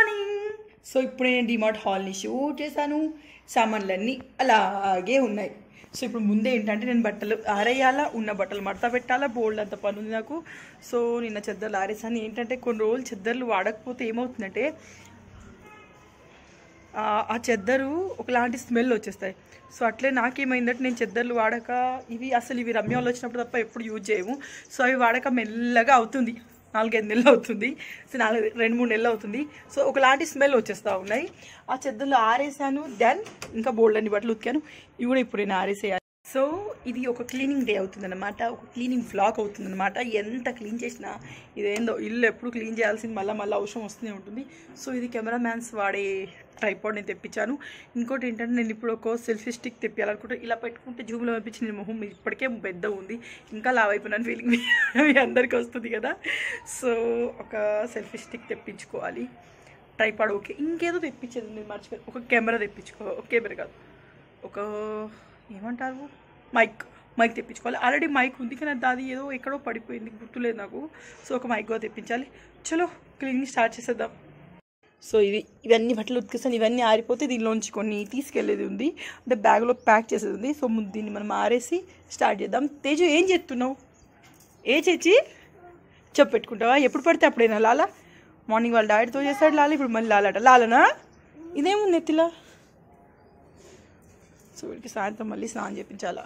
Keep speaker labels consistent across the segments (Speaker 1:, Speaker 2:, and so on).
Speaker 1: Morning so ఇప్పుడు నేను DMart హాల్ని shoot చేశాను సామాన్లన్నీ అలాగే ఉన్నాయి సో ఇప్పుడు ముందే ఏంటంటే నేను బట్టలు ఆరేయాలా ఉన్న బట్టలు మడత పెట్టాలా బోల్డ్ అంత పని ఉంది నాకు సో నిన్న చెద్దర్లు ఆరేసాను ఏంటంటే కొన్ని రోజులు చెద్దర్లు వాడకపోతే ఏమవుతుందంటే ఆ ఆ చెద్దరు ఒకలాంటి స్మెల్ వచ్చేస్తాయి సో అట్లే నాకేమైందంటే నేను చెద్దర్లు వాడక ఇవి అసలు ఇవి రమ్యంలో వచ్చినప్పుడు తప్ప ఎప్పుడు యూజ్ చేయము సో అవి వాడక మెల్లగా అవుతుంది నాలుగైదు నెలలు అవుతుంది సో నాలుగు రెండు మూడు నెలలు అవుతుంది సో ఒకలాంటి స్మెల్ వచ్చేస్తూ ఉన్నాయి ఆ చెద్దర్లు ఆరేసాను దెన్ ఇంకా బోల్డ్ అన్ని బట్టలు ఉతికాను ఇవి కూడా ఇప్పుడు నేను ఆరేసేయాలి సో ఇది ఒక క్లీనింగ్ డే అవుతుందన్నమాట ఒక క్లీనింగ్ ఫ్లాక్ అవుతుందన్నమాట ఎంత క్లీన్ చేసినా ఇదేందో ఇల్లు ఎప్పుడు క్లీన్ చేయాల్సింది మళ్ళీ మళ్ళీ అవసరం వస్తూనే ఉంటుంది సో ఇది కెమెరా మ్యాన్స్ వాడే ట్రైపాడ్ నేను తెప్పించాను ఇంకోటి ఏంటంటే నేను ఇప్పుడు ఒక సెల్ఫీ స్టిక్ తెప్పించాలనుకుంటే ఇలా పెట్టుకుంటే జూమ్లో పంపించి నేను మొహం ఇప్పటికే పెద్ద ఉంది ఇంకా లావ్ అయిపోయినాను ఫీలింగ్ మీ అందరికీ వస్తుంది కదా సో ఒక సెల్ఫీ స్టిక్ తెప్పించుకోవాలి ట్రైపాడ్ ఓకే ఇంకేదో తెప్పించేది నేను మర్చిపోయి ఒక కెమెరా తెప్పించుకో ఒక కెమెరా కాదు ఒక ఏమంటారు మైక్ మైక్ తెప్పించుకోవాలి ఆల్రెడీ మైక్ ఉంది కానీ అది ఏదో ఎక్కడో పడిపోయింది గుర్తులేదు నాకు సో ఒక మైక్ కూడా తెప్పించాలి చలో క్లీనింగ్ స్టార్ట్ చేసేద్దాం సో ఇవి ఇవన్నీ బట్టలు ఉతికేసాను ఇవన్నీ ఆరిపోతే దీనిలోంచి కొన్ని తీసుకెళ్ళేది ఉంది అంటే బ్యాగ్లో ప్యాక్ చేసేది ఉంది సో ముందు దీన్ని మనం ఆరేసి స్టార్ట్ చేద్దాం తేజు ఏం చేస్తున్నావు ఏ చేచి చెప్పు పెట్టుకుంటావా ఎప్పుడు పడితే అప్పుడైనా లాలా మార్నింగ్ వాళ్ళ డాడీతో చేశాడు లాల ఇప్పుడు మళ్ళీ లాలట లాలనా ఇదేముంది నెత్తిలా సో వీడికి సాయంత్రం మళ్ళీ స్నానం చేయించాలా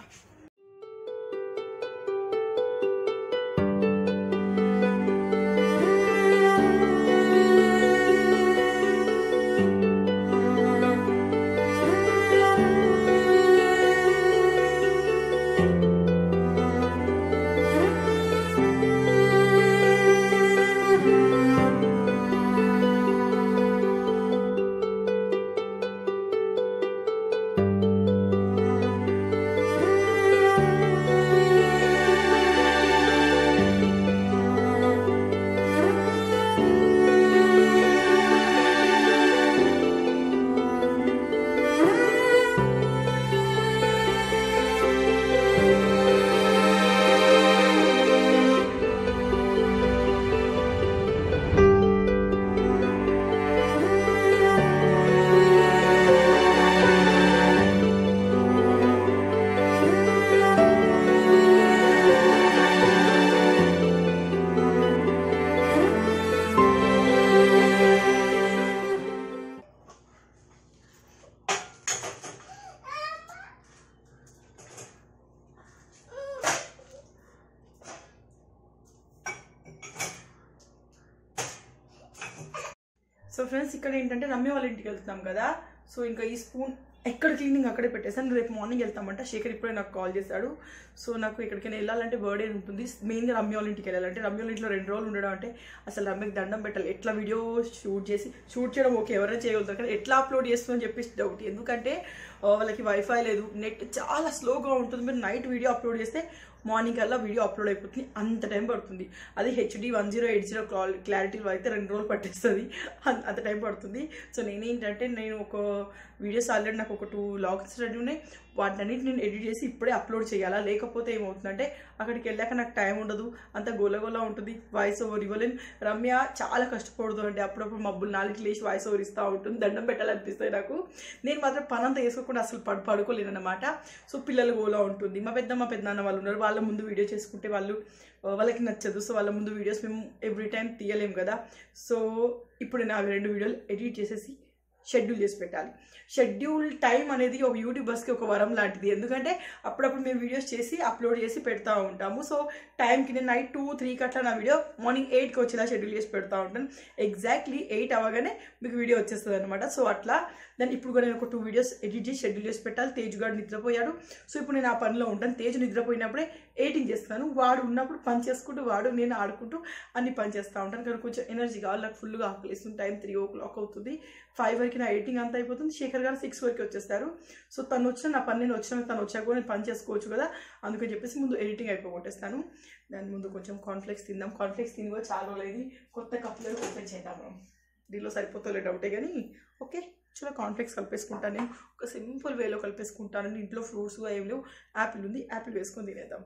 Speaker 1: సో ఫ్రెండ్స్ ఇక్కడ ఏంటంటే రమ్య వాళ్ళ ఇంటికి వెళ్తున్నాం కదా సో ఇంకా ఈ స్పూన్ ఎక్కడ క్లీనింగ్ అక్కడే పెట్టేసాను రేపు మార్నింగ్ వెళ్తామంట శేఖర్ ఇప్పుడే నాకు కాల్ చేశాడు సో నాకు ఎక్కడికైనా వెళ్ళాలంటే బర్త్డే ఉంటుంది మెయిన్గా రమ్య వాళ్ళ ఇంటికి వెళ్ళాలంటే రమ్య వాళ్ళ ఇంట్లో రెండు రోజులు ఉండడం అంటే అసలు రమ్యకి దండం పెట్టాలి ఎట్లా వీడియో షూట్ చేసి షూట్ చేయడం ఓకే ఎవరైనా చేయగలుగుతారు కానీ ఎట్లా అప్లోడ్ చేస్తుందని చెప్పేసి డౌట్ ఎందుకంటే ఆ, వాళ్ళకి వైఫై లేదు నెట్ చాలా స్లోగా ఉంటుంది మీరు నైట్ వీడియో అప్లోడ్ చేస్తే మార్నింగ్ కల్లా వీడియో అప్లోడ్ అయిపోతుంది అంత టైం పడుతుంది అది HD one zero eight zero క్లారిటీలో అయితే రెండు రోజులు పట్టేస్తుంది అంత అంత టైం పడుతుంది సో నేనేంటంటే నేను ఒక వీడియోస్ ఆల్రెడీ నాకు ఒక టూ లాగ్స్ రెడీ ఉన్నాయి వాటినన్నిటి నేను ఎడిట్ చేసి ఇప్పుడే అప్లోడ్ చేయాలా లేకపోతే ఏమవుతుందంటే అక్కడికి వెళ్ళాక నాకు టైం ఉండదు అంత గోలగోల ఉంటుంది వాయిస్ ఓవర్ ఇవ్వలేను రమ్య చాలా కష్టపడదు అంటే అప్పుడప్పుడు మబ్బులు నాలుగు లేచి వాయిస్ ఓవర్ ఇస్తూ ఉంటుంది దండం పెట్టాలనిపిస్తాయి నాకు నేను మాత్రం పని అంతా వేసుకోకుండా అసలు పడు పడుకోలేను అనమాట సో పిల్లలు గోలా ఉంటుంది మా పెద్దమ్మ పెద్దనాన్న వాళ్ళు ఉన్నారు వాళ్ళ ముందు వీడియో చేసుకుంటే వాళ్ళు ఆ, వాళ్ళకి నచ్చదు సో వాళ్ళ ముందు వీడియోస్ మేము ఎవ్రీ టైం తీయలేము కదా సో ఇప్పుడు నేను అవి రెండు వీడియోలు ఎడిట్ చేసేసి షెడ్యూల్ చేసి పెట్టాలి షెడ్యూల్ టైం అనేది ఒక యూట్యూబర్స్కి ఒక వరం లాంటిది ఎందుకంటే అప్పుడప్పుడు మేము వీడియోస్ చేసి అప్లోడ్ చేసి పెడతా ఉంటాము సో టైంకి నేను నైట్ టూ త్రీకి అట్లా నా వీడియో మార్నింగ్ ఎయిట్కి వచ్చేలా షెడ్యూల్ చేసి పెడతా ఉంటాను ఎగ్జాక్ట్లీ ఎయిట్ అవ్వగానే మీకు వీడియో వచ్చేస్తుంది అనమాట సో అట్లా దాన్ని ఇప్పుడు కూడా నేను ఒక టూ వీడియోస్ ఎడిట్ చేసి షెడ్యూల్ చేసి పెట్టాలి తేజ్ గారు నిద్రపోయాడు సో ఇప్పుడు నేను ఆ పనిలో ఉంటాను తేజ్ నిద్రపోయినప్పుడే ఎయిటింగ్ చేస్తాను వాడు ఉన్నప్పుడు పని చేసుకుంటూ వాడు నేను ఆడుకుంటూ అన్ని పని చేస్తూ ఉంటాను కానీ కొంచెం ఎనర్జీ కావాలి నాకు ఫుల్గా ఆకలిస్తుంది టైం త్రీ ఓ క్లాక్ అవుతుంది ఫైవ్ వరకు నా ఎడిటింగ్ అంతా అయిపోతుంది శేఖర్ గారు సిక్స్ వరకు వచ్చేస్తారు సో తను వచ్చిన నా పని నేను వచ్చిన తను వచ్చాక కూడా నేను పని చేసుకోవచ్చు కదా అందుకని చెప్పేసి ముందు ఎడిటింగ్ అయిపోగొట్టేస్తాను దాని ముందు కొంచెం కాన్ఫ్లెక్స్ తిందాం కాన్ఫ్లెక్స్ తిని కూడా చాలా రోజులైంది కొత్త కప్పులు ఓపెన్ చేద్దాం మనం దీనిలో సరిపోతలే డౌటే కానీ ఓకే చాలా కాన్ఫ్లెక్స్ కలిపేసుకుంటాను నేను ఒక సింపుల్ వేలో కలిపేసుకుంటాను ఇంట్లో ఫ్రూట్స్ ఏం లేవు యాపిల్ ఉంది యాపిల్ వేసుకొని తినేద్దాం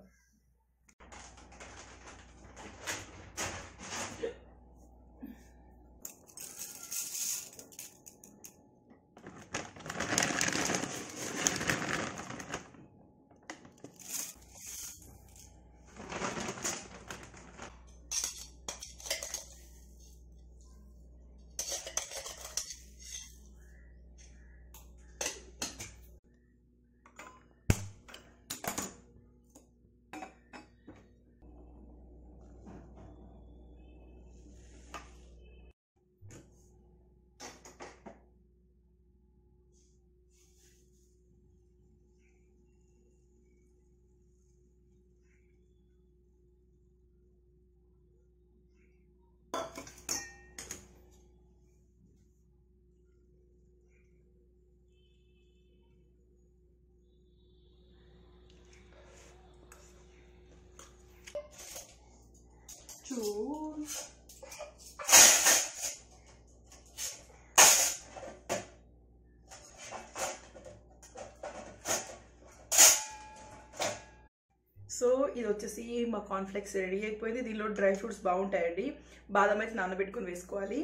Speaker 1: సో ఇది వచ్చేసి మా కాన్ఫ్లెక్స్ రెడీ అయిపోయింది దీనిలో డ్రై ఫ్రూట్స్ బాగుంటాయండి బాదం అయితే నానబెట్టుకొని వేసుకోవాలి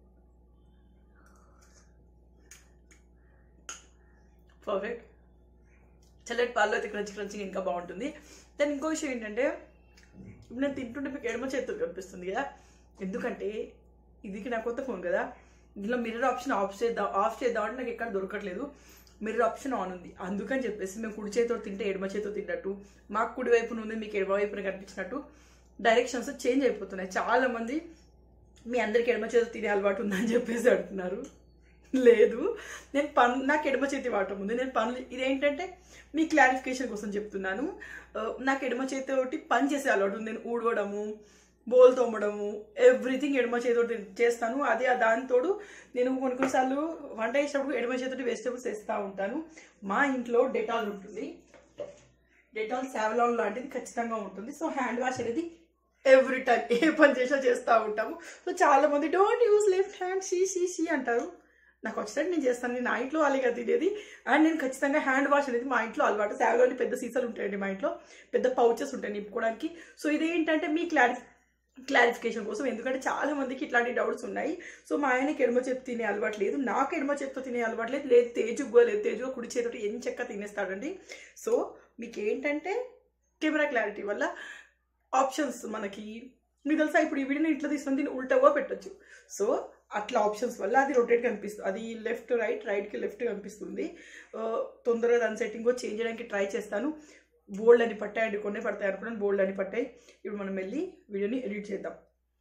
Speaker 1: పర్ఫెక్ట్ చల్లటి పాలు అయితే క్రంచి క్రంచిగా ఇంకా బాగుంటుంది దాని ఇంకో విషయం ఏంటంటే ఇప్పుడు నేను తింటుంటే మీకు ఎడమ చేతులు కనిపిస్తుంది కదా ఎందుకంటే ఇది నా కొత్త ఫోన్ కదా దీనిలో మిర్రర్ ఆప్షన్ ఆఫ్ చేద్దాం ఆఫ్ చేద్దాం అంటే నాకు ఎక్కడ దొరకట్లేదు మిర్రర్ ఆప్షన్ ఆన్ ఉంది అందుకని చెప్పేసి మేము కుడి చేతితో తింటే ఎడమ చేతితో తిన్నట్టు మాకు కుడి వైపున ఉంది మీకు ఎడమ వైపున కనిపించినట్టు డైరెక్షన్స్ చేంజ్ అయిపోతున్నాయి చాలా మంది మీ అందరికి ఎడమ చేతితో తినే అలవాటు ఉందని చెప్పేసి అంటున్నారు లేదు నేను పన్ నాకు ఎడమ చేతి వాటం ఉంది నేను పనులు ఇదేంటంటే మీ క్లారిఫికేషన్ కోసం చెప్తున్నాను ఆ, నాకు ఎడమ చేతి ఒకటి పని చేసే అలవాటు ఉంది నేను ఊడవడము బోల్ తోమడము ఎవ్రీథింగ్ ఎడమ చేతితోటి చేస్తాను అదే ఆ దానితోడు నేను కొన్ని కొన్నిసార్లు వంట చేసినప్పుడు ఎడమ చేతితోటి వెజిటబుల్స్ వేస్తూ ఉంటాను మా ఇంట్లో డెటాల్ ఉంటుంది డెటాల్ సావలాన్ లాంటిది ఖచ్చితంగా ఉంటుంది సో హ్యాండ్ వాష్ అనేది ఎవ్రీ టైం ఏ పని చేసినా చేస్తూ ఉంటాము సో చాలా మంది డోంట్ యూస్ లెఫ్ట్ హ్యాండ్ షీ షీ షీ అంటారు నాకు వచ్చినట్టు నేను చేస్తాను నేను నా ఇంట్లో వాళ్ళగా తినేది అండ్ నేను ఖచ్చితంగా హ్యాండ్ వాష్ అనేది మా ఇంట్లో అలవాటు సేవలోని పెద్ద సీసాలు ఉంటాయండి మా ఇంట్లో పెద్ద పౌచెస్ ఉంటాయి నింపుకోవడానికి సో ఇదేంటంటే మీ క్లారి క్లారిఫికేషన్ కోసం ఎందుకంటే చాలా మందికి ఇట్లాంటి డౌట్స్ ఉన్నాయి సో మా ఆయనకి ఎడమ చేతి తినే అలవాటు లేదు నాకు ఎడమ చేతితో తినే అలవాటు లేదు లేదు తేజుగా లేదు తేజుగా కుడి చేతితో ఏం చెక్క తినేస్తాడండి సో మీకు ఏంటంటే కెమెరా క్లారిటీ వల్ల ఆప్షన్స్ మనకి మీకు తెలుసా ఇప్పుడు ఈ వీడియోని ఇట్లా తీసుకొని దీన్ని ఉల్టాగా పెట్టొచ్చు సో అట్లా ఆప్షన్స్ వల్ల అది రొటేట్ కనిపిస్తుంది అది లెఫ్ట్ రైట్ రైట్కి లెఫ్ట్ కనిపిస్తుంది ఆ, తొందరగా దాని సెట్టింగ్ చేంజ్ చేయడానికి ట్రై చేస్తాను బోల్డ్ అని పట్టాయండి కొన్ని పడతాయి అనుకున్నాను బోల్డ్ అని పట్టాయి ఇప్పుడు మనం వెళ్ళి వీడియోని ఎడిట్ చేద్దాం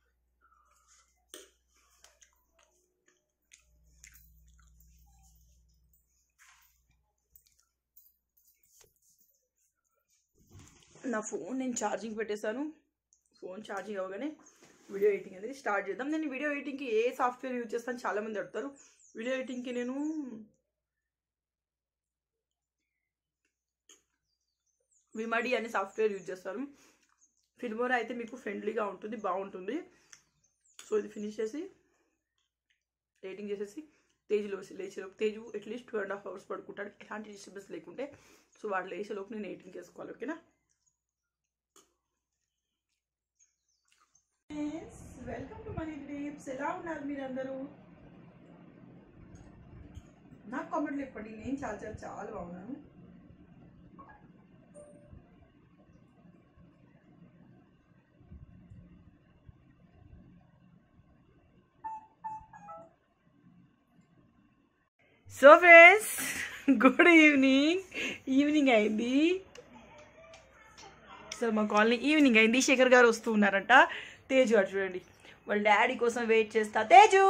Speaker 1: నా ఫోన్ నేను ఛార్జింగ్ పెట్టేశాను ఫోన్ ఛార్జింగ్ అవ్వగానే వీడియో ఎడిటింగ్ అనేది స్టార్ట్ చేద్దాం నేను వీడియో ఎడిటింగ్కి ఏ సాఫ్ట్వేర్ యూజ్ చేస్తాను చాలా మంది అడుగుతారు వీడియో ఎడిటింగ్కి నేను విమడి అనే సాఫ్ట్వేర్ యూజ్ చేస్తాను ఫిల్మోరా అయితే మీకు ఫ్రెండ్లీగా ఉంటుంది బాగుంటుంది సో ఇది ఫినిష్ చేసి ఎడిటింగ్ చేసేసి తేజ్లో లేచేలోపు Teju at least two and half hours పడుకుంటాడు ఎలాంటి డిస్టర్బెన్స్ లేకుంటే సో వాడు లేచేలోపు నేను ఎడిటింగ్ చేసుకోవాలి ఓకేనా వెల్కమ్ టు మనీ డ్రీమ్స్ ఎలా ఉన్నారు మీరందరూ నాకు కామెంట్లు చెప్పండి నేను చాలా చాలా చాలా బాగున్నాను so friends good evening evening అయింది సో మా కాలనీ ఈవినింగ్ అయింది శేఖర్ గారు వస్తూ ఉన్నారంట తేజు అటు చూడండి వాళ్ళ డాడీ కోసం వెయిట్ చేస్తా తేజు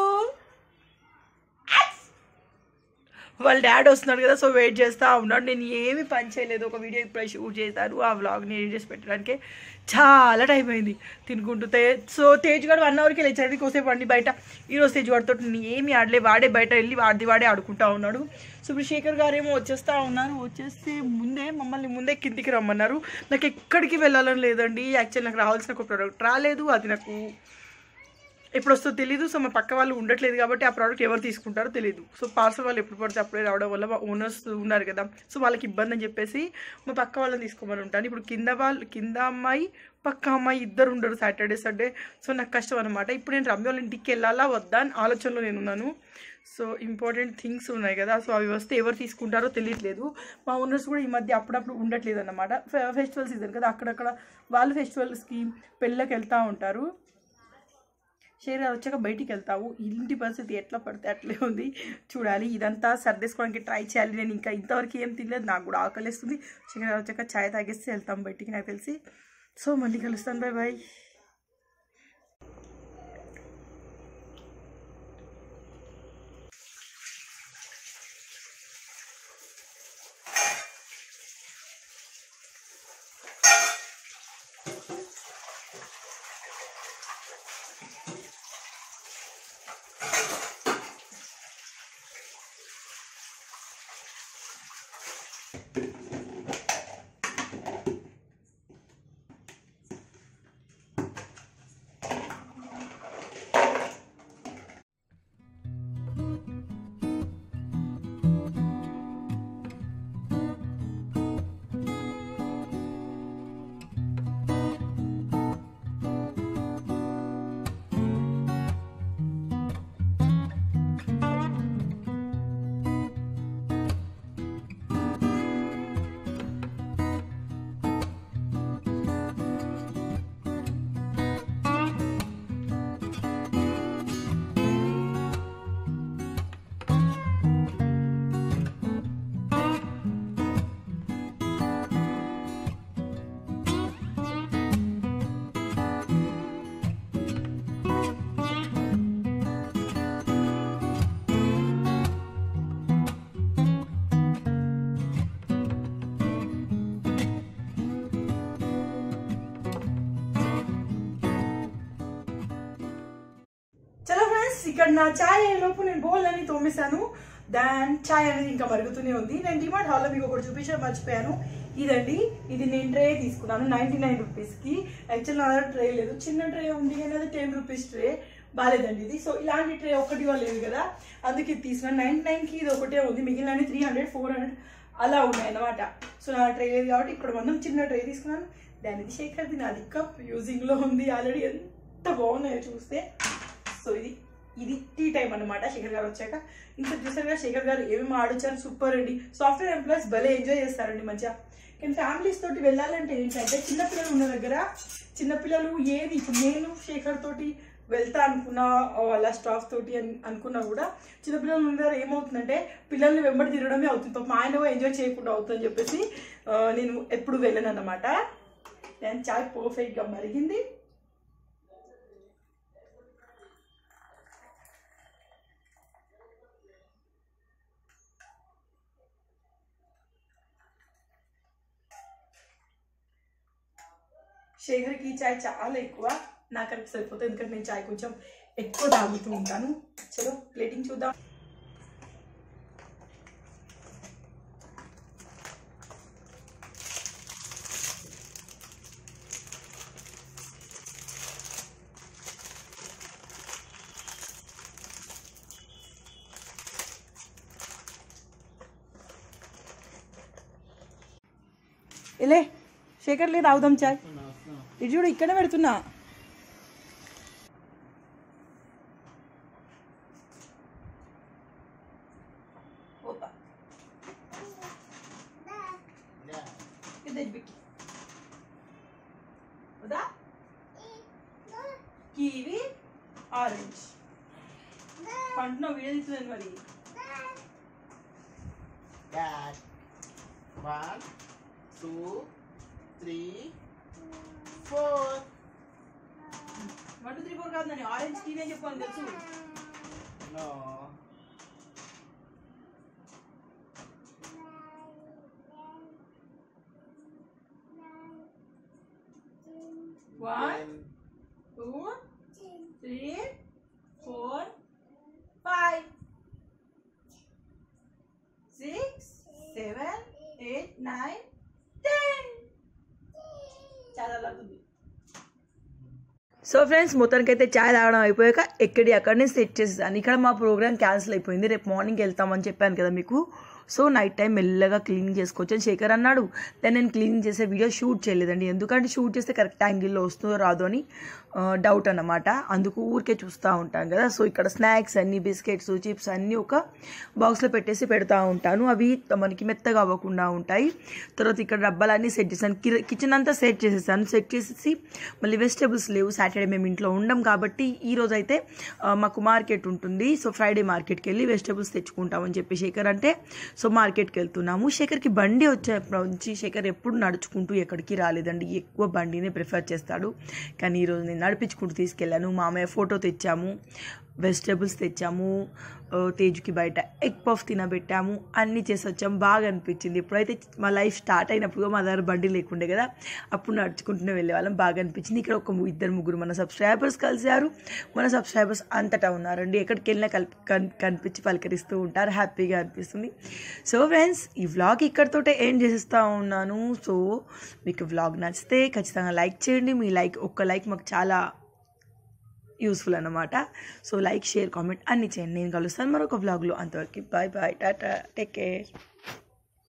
Speaker 1: వాళ్ళ డాడీ వస్తున్నాడు కదా సో వెయిట్ చేస్తా ఉన్నాడు నేను ఏమి పని చేయలేదు ఒక వీడియో ఇప్పుడు షూట్ చేశాను ఆ వ్లాగ్ని ఎడిట్ చేసి పెట్టడానికి చాలా టైం అయింది తినుకుంటూ తే సో తేజ్ గారు వన్ అవర్కి లేచాడు కోసేపు అండి బయట ఈరోజు తేజ్ వాడితో నేను ఏమి ఆడలే వాడే బయట వెళ్ళి వాడిది వాడే ఆడుకుంటా ఉన్నాడు సో ఇప్పుడు శేఖర్ గారు ఏమో వచ్చేస్తా ఉన్నారు వచ్చేసి ముందే మమ్మల్ని ముందే కిందికి రమ్మన్నారు నాకు ఎక్కడికి వెళ్ళాలని లేదండి యాక్చువల్ నాకు రావాల్సిన ఒక ప్రోడక్ట్ రాలేదు అది నాకు ఎప్పుడు వస్తుందో తెలియదు సో మా పక్క వాళ్ళు ఉండట్లేదు కాబట్టి ఆ ప్రోడక్ట్ ఎవరు తీసుకుంటారో తెలియదు సో పార్సల్ వాళ్ళు ఎప్పుడు పడితే అప్పుడే రావడం వల్ల మా ఓనర్స్ ఉన్నారు కదా సో వాళ్ళకి ఇబ్బంది అని చెప్పేసి మా పక్క వాళ్ళని తీసుకోమని ఉంటాను ఇప్పుడు కింద వాళ్ళు కింద అమ్మాయి పక్క అమ్మాయి ఇద్దరు ఉండరు సాటర్డే సండే సో నాకు కష్టం అనమాట ఇప్పుడు నేను రమ్య వాళ్ళ ఇంటికి వెళ్ళాలా వద్దా అని ఆలోచనలో నేను ఉన్నాను సో ఇంపార్టెంట్ థింగ్స్ ఉన్నాయి కదా సో అవి వస్తే ఎవరు తీసుకుంటారో తెలియట్లేదు మా ఓనర్స్ కూడా ఈ మధ్య అప్పుడప్పుడు ఉండట్లేదు అనమాట ఫెస్టివల్ సీజన్ కదా అక్కడక్కడ వాళ్ళు ఫెస్టివల్స్కి పెళ్ళకి వెళ్తూ ఉంటారు షేర్ వచ్చాక బయటికి వెళ్తావు ఇంటి పరిస్థితి ఎట్లా పడితే అట్లే ఉంది చూడాలి ఇదంతా సర్దేసుకోవడానికి ట్రై చేయాలి నేను ఇంకా ఇంతవరకు ఏం తినలేదు నాకు కూడా ఆకలిస్తుంది షేర్ వచ్చాక ఛాయ్ తాగేసి వెళ్తాం బయటికి నాకు తెలిసి సో మళ్ళీ కలుస్తాను బాయ్ బాయ్ ఫ్రెండ్స్ ఇక్కడ నా చాయ్ లోపు నేను బౌల్ అని తోమేశాను దాన్ చాయ్ అనేది ఇంకా మరుగుతూనే ఉంది నేను డిమార్ట్ హాల్లో మీకు ఒకటి చూపించడం మర్చిపోయాను ఇదండి ఇది నేను ట్రే తీసుకున్నాను నైంటీ నైన్ రూపీస్కి యాక్చువల్ నా దగ్గర ట్రే లేదు చిన్న ట్రే ఉంది కానీ అది టెన్ రూపీస్ ట్రే బాగాలేదండి ఇది సో ఇలాంటి ట్రే ఒకటి లేదు కదా అందుకే ఇది తీసుకున్నాను నైంటీ నైన్కి ఇది ఒకటే ఉంది మిగిలిన త్రీ హండ్రెడ్ ఫోర్ హండ్రెడ్ అలా ఉన్నాయి అన్నమాట సో నా ట్రే లేదు కాబట్టి ఇక్కడ మనం చిన్న ట్రే తీసుకున్నాను దానిది శేఖర్ది నాది కప్ యూజింగ్లో ఉంది ఆల్రెడీ ఎంత బాగున్నాయో చూస్తే సో ఇది ఇది టీ టైం అన్నమాట శేఖర్ గారు వచ్చాక ఇంకా చూసారు కదా శేఖర్ గారు ఏమేమి ఆడొచ్చారు సూపర్ అండి సాఫ్ట్వేర్ ఎంప్లాయీస్ భలే ఎంజాయ్ చేస్తారండి మంచిగా కానీ ఫ్యామిలీస్ తోటి వెళ్ళాలంటే ఏంటంటే చిన్నపిల్లలు ఉన్న దగ్గర చిన్నపిల్లలు ఏది ఇప్పుడు నేను శేఖర్ తోటి వెళ్తా అనుకున్నా వాళ్ళ స్టాఫ్ తోటి అని అనుకున్నా కూడా చిన్నపిల్లలు ఉన్న దగ్గర ఏమవుతుందంటే పిల్లల్ని వెంబడి తిరగడమే అవుతుంది పాపం ఆయన కూడా ఎంజాయ్ చేయకుండా అవుతుందని చెప్పేసి ఆ, నేను ఎప్పుడు వెళ్ళను అన్నమాట నేను చాయ్ పర్ఫెక్ట్గా మరిగింది శేఖర్కి ఈ చాయ్ చాలా ఎక్కువ నాకు అది సరిపోతుంది ఎందుకంటే నేను చాయ్ కొంచెం ఎక్కువ తాగుతూ ఉంటాను చలో ప్లేటింగ్ చూద్దాం ఇలే శేఖర్ లేదు తాగుదాం చాయ్ ఇది చూడు ఇక్కడే పెడుతున్నా ఓపా. ఇది బిక్కి. వదా? కివి ఆరెంజ్ పంటున్నావు వీడియో తీస్తున్నాను మరి
Speaker 2: Dad. One, two, three, four.
Speaker 1: One two three four కాదు నేను ఆరెంజ్ కివి అని చెప్పాను తెలుసు
Speaker 2: No.
Speaker 1: One two three four five six seven eight nine ten చాలా లాగుంది సో ఫ్రెండ్స్ మొత్తానికి అయితే ఛాయ్ తాగడం అయిపోయాక ఎక్కడి అక్కడనే సెట్ చేసేసాను ఇక్కడ మా ప్రోగ్రామ్ క్యాన్సిల్ అయిపోయింది రేపు మార్నింగ్ వెళ్తామని చెప్పాను కదా మీకు సో నైట్ టైం మెల్లగా క్లీన్ చేసుకోవచ్చు అని శేఖర్ అన్నాడు దాన్ని నేను క్లీన్ చేసే వీడియో షూట్ చేయలేదండి ఎందుకంటే షూట్ చేస్తే కరెక్ట్ యాంగిల్లో వస్తుందో రాదో అని డౌట్ అన్నమాట అందుకు ఊరికే చూస్తూ ఉంటాను కదా సో ఇక్కడ స్నాక్స్ అన్ని బిస్కెట్స్ చిప్స్ అన్నీ ఒక బాక్స్లో పెట్టేసి పెడతా ఉంటాను అవి మనకి మెత్తగా అవ్వకుండా ఉంటాయి తర్వాత ఇక్కడ డబ్బాలన్నీ సెట్ చేశాను కి- కిచెన్ అంతా సెట్ చేసేసాను సెట్ చేసేసి మళ్ళీ వెజిటేబుల్స్ లేవు సాటర్డే మేము ఇంట్లో ఉండం కాబట్టి ఈ రోజు అయితే ఆ, మాకు మార్కెట్ ఉంటుంది సో ఫ్రైడే మార్కెట్కి వెళ్ళి వెజిటేబుల్స్ తెచ్చుకుంటామని చెప్పి శేఖర్ అంటే సో మార్కెట్కి వెళ్తున్నాము శేఖర్కి బండి వచ్చేప్పటి నుంచి శేఖర్ ఎప్పుడు నడుచుకుంటూ ఎక్కడికి రాలేదండి ఎక్కువ బండిని ప్రిఫర్ చేస్తాడు కానీ ఈరోజు నేను నడిపించుకుంటూ తీసుకెళ్ళాను మామయ్య ఫోటో తెచ్చాము వెజిటేబుల్స్ తెచ్చాము ఆ, తేజుకి బయట ఎగ్ పఫ్ తినబెట్టాము అన్నీ చేసి వచ్చాము బాగా అనిపించింది ఇప్పుడైతే మా లైఫ్ స్టార్ట్ అయినప్పుడు మా దగ్గర బండి లేకుండే కదా అప్పుడు నడుచుకుంటూనే వెళ్ళే వాళ్ళం బాగా అనిపించింది ఇక్కడ ఒక ము- ఇద్దరు ముగ్గురు మన సబ్స్క్రైబర్స్ కలిశారు మన సబ్స్క్రైబర్స్ అంతటా ఉన్నారండి ఎక్కడికి వెళ్ళినా కలిపి కన్- కనిపించి పలకరిస్తూ ఉంటారు హ్యాపీగా అనిపిస్తుంది సో ఫ్రెండ్స్ ఈ వ్లాగ్ ఇక్కడితోటే ఏం చేసేస్తూ ఉన్నాను సో మీకు వ్లాగ్ నచ్చితే ఖచ్చితంగా లైక్ చేయండి మీ లైక్ ఒక్క లైక్ మాకు చాలా యూస్ఫుల్ అనమాట సో లైక్ షేర్ కామెంట్ అన్ని చేయండి నేను కలుస్తాను మరొక వ్లాగ్లో అంతవరకు bye bye tata take care